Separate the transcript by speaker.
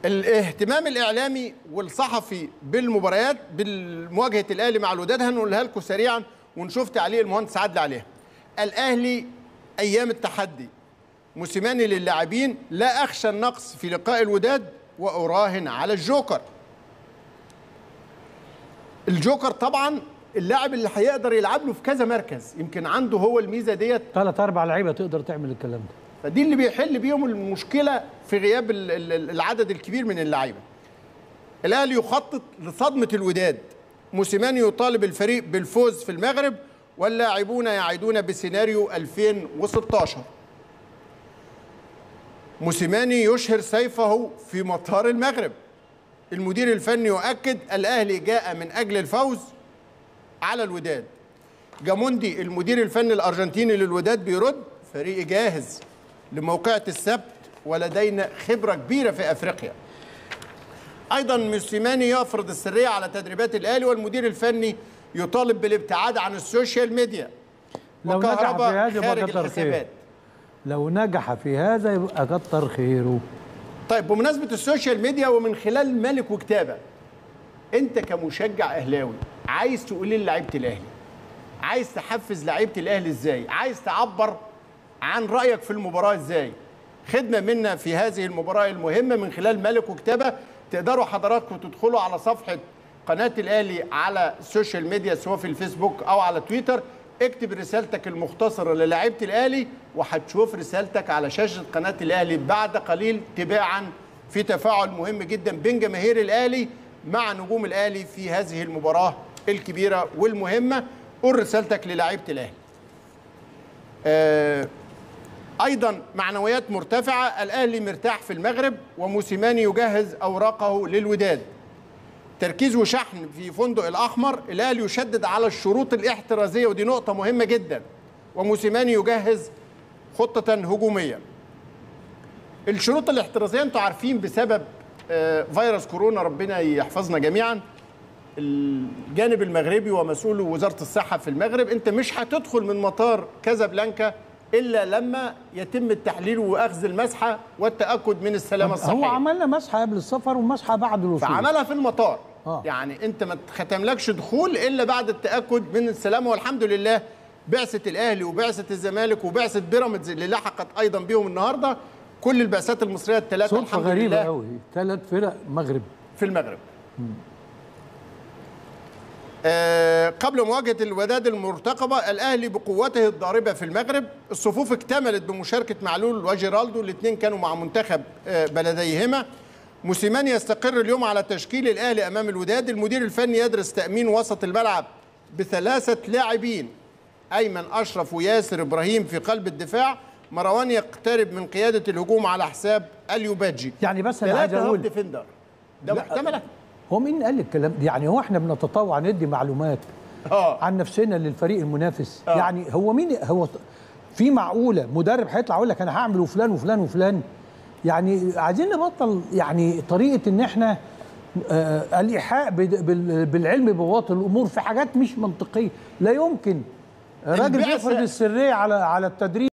Speaker 1: الاهتمام الاعلامي والصحفي بالمباريات بالمواجهه الاهلي مع الوداد هنقولها لكم سريعا ونشوف تعليق المهندس عادل عليها الاهلي ايام التحدي موسيماني للاعبين لا اخشى النقص في لقاء الوداد واراهن على الجوكر الجوكر طبعا اللاعب اللي هيقدر يلعب له في كذا مركز يمكن عنده هو الميزه ديت
Speaker 2: ثلاث اربع لعيبه تقدر تعمل الكلام ده
Speaker 1: فدي اللي بيحل بيهم المشكله في غياب ال- ال- العدد الكبير من اللعيبه الاهلي يخطط لصدمه الوداد موسيماني يطالب الفريق بالفوز في المغرب واللاعبون يعيدون بسيناريو 2016 موسيماني يشهر سيفه في مطار المغرب المدير الفني يؤكد الاهلي جاء من اجل الفوز على الوداد جاموندي المدير الفني الارجنتيني للوداد بيرد فريق جاهز لموقعة السبت ولدينا خبرة كبيرة في افريقيا ايضا موسيماني يفرض السرية على تدريبات الاهلي والمدير الفني يطالب بالابتعاد عن السوشيال ميديا
Speaker 2: لو نجح في
Speaker 1: وكهرباء
Speaker 2: هذا يبقى
Speaker 1: خارج
Speaker 2: كتر
Speaker 1: الحسابات
Speaker 2: خير لو نجح في هذا يبقى كتر خيره
Speaker 1: طيب بمناسبة السوشيال ميديا ومن خلال ملك وكتابة انت كمشجع اهلاوي عايز تقول ايه لعيبة الاهلي عايز تحفز لعيبة الاهلي ازاي عايز تعبر عن رأيك في المباراة ازاي خدمة منا في هذه المباراة المهمة من خلال ملك وكتابة تقدروا حضراتكم تدخلوا على صفحة قناة الأهلي على السوشيال ميديا سواء في الفيسبوك أو على تويتر اكتب رسالتك المختصرة للاعيبة الأهلي وهتشوف رسالتك على شاشة قناة الأهلي بعد قليل تباعا في تفاعل مهم جدا بين جماهير الأهلي مع نجوم الأهلي في هذه المباراة الكبيرة والمهمة قول رسالتك للاعيبة الأهلي آه ايضا معنويات مرتفعه الاهلي مرتاح في المغرب وموسيماني يجهز اوراقه للوداد تركيز وشحن في فندق الاحمر الاهلي يشدد على الشروط الاحترازيه ودي نقطه مهمه جدا وموسيماني يجهز خطه هجوميه الشروط الاحترازيه انتوا عارفين بسبب آه، فيروس كورونا ربنا يحفظنا جميعا الجانب المغربي ومسؤول وزاره الصحه في المغرب انت مش هتدخل من مطار كازابلانكا الا لما يتم التحليل واخذ المسحه والتاكد من السلامه الصحيه
Speaker 2: هو عملنا مسحه قبل السفر ومسحه بعد الوصول
Speaker 1: فعملها في المطار
Speaker 2: آه.
Speaker 1: يعني انت ما ختملكش دخول الا بعد التاكد من السلامه والحمد لله بعثه الاهلي وبعثه الزمالك وبعثه بيراميدز اللي لحقت ايضا بيهم النهارده كل البعثات المصريه الثلاثه
Speaker 2: صدفه
Speaker 1: الحمد
Speaker 2: غريبه
Speaker 1: لله
Speaker 2: قوي ثلاث فرق مغرب
Speaker 1: في المغرب آه قبل مواجهة الوداد المرتقبة الأهلي بقوته الضاربة في المغرب الصفوف اكتملت بمشاركة معلول وجيرالدو الاثنين كانوا مع منتخب آه بلديهما موسيماني يستقر اليوم على تشكيل الأهلي أمام الوداد المدير الفني يدرس تأمين وسط الملعب بثلاثة لاعبين أيمن أشرف وياسر إبراهيم في قلب الدفاع مروان يقترب من قيادة الهجوم على حساب اليوباجي
Speaker 2: يعني بس انا عايز
Speaker 1: ثلاثة هاف
Speaker 2: اقول
Speaker 1: ديفندر ده
Speaker 2: لا.
Speaker 1: محتملة
Speaker 2: هو مين قال الكلام ده؟ يعني هو احنا بنتطوع ندي معلومات
Speaker 1: اه
Speaker 2: عن نفسنا للفريق المنافس
Speaker 1: آه.
Speaker 2: يعني هو مين هو في معقوله مدرب هيطلع يقول لك انا هعمل وفلان وفلان وفلان يعني عايزين نبطل يعني طريقه ان احنا آه الايحاء بد- بال- بالعلم ببواطن الامور في حاجات مش منطقيه لا يمكن راجل
Speaker 1: البعثة-
Speaker 2: بيفرض السريه على على التدريب